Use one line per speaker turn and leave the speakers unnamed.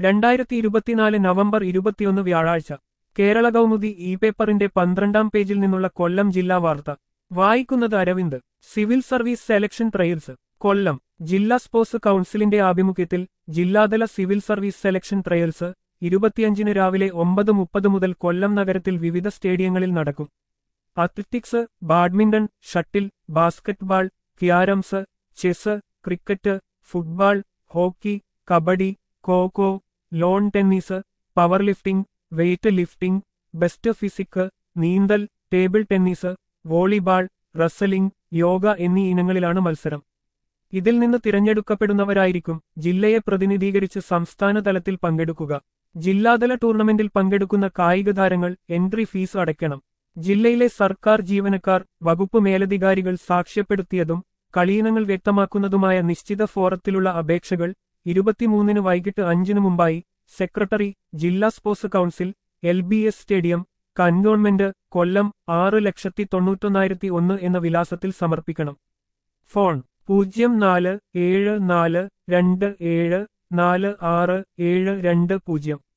രണ്ടായിരത്തി ഇരുപത്തിനാല് നവംബർ ഇരുപത്തിയൊന്ന് വ്യാഴാഴ്ച കേരള കൗമുദി ഇ പേപ്പറിന്റെ പന്ത്രണ്ടാം പേജിൽ നിന്നുള്ള കൊല്ലം ജില്ലാ വാർത്ത വായിക്കുന്നത് Aravind civil service selection trials Kollam ജില്ലാ സ്പോർട്സ് കൗൺസിലിന്റെ ആഭിമുഖ്യത്തിൽ ജില്ലാതല സിവിൽ സർവീസ് സെലക്ഷൻ ട്രയൽസ് ഇരുപത്തിയഞ്ചിന് രാവിലെ ഒമ്പത് മുപ്പത് മുതൽ കൊല്ലം നഗരത്തിൽ വിവിധ സ്റ്റേഡിയങ്ങളിൽ നടക്കും athletics badminton shuttle basketball carroms chess cricket football hockey kabaddi kho kho lawn tennis power lifting weight lifting best physique നീന്തൽ table tennis volleyball wrestling yoga എന്നീ ഇനങ്ങളിലാണ് മത്സരം ഇതിൽ നിന്ന് തിരഞ്ഞെടുക്കപ്പെടുന്നവരായിരിക്കും ജില്ലയെ പ്രതിനിധീകരിച്ച് സംസ്ഥാന തലത്തിൽ പങ്കെടുക്കുക ജില്ലാതല ടൂർണമെന്റിൽ പങ്കെടുക്കുന്ന കായിക താരങ്ങൾ എൻട്രി ഫീസ് അടയ്ക്കണം ജില്ലയിലെ സർക്കാർ ജീവനക്കാർ വകുപ്പ് മേലധികാരികൾ സാക്ഷ്യപ്പെടുത്തിയതും കളിയിനങ്ങൾ വ്യക്തമാക്കുന്നതുമായ നിശ്ചിത ഫോറത്തിലുള്ള അപേക്ഷകൾ ഇരുപത്തിമൂന്നിന് വൈകിട്ട് അഞ്ചിനു മുമ്പായി സെക്രട്ടറി ജില്ലാ sports council L B S stadium cantonment Kollam ആറ് ലക്ഷത്തി തൊണ്ണൂറ്റൊന്നായിരത്തി ഒന്ന് എന്ന വിലാസത്തിൽ സമർപ്പിക്കണം ഫോൺ പൂജ്യം നാല് ഏഴ് നാല് രണ്ട് ഏഴ് നാല് ആറ് ഏഴ് രണ്ട് പൂജ്യം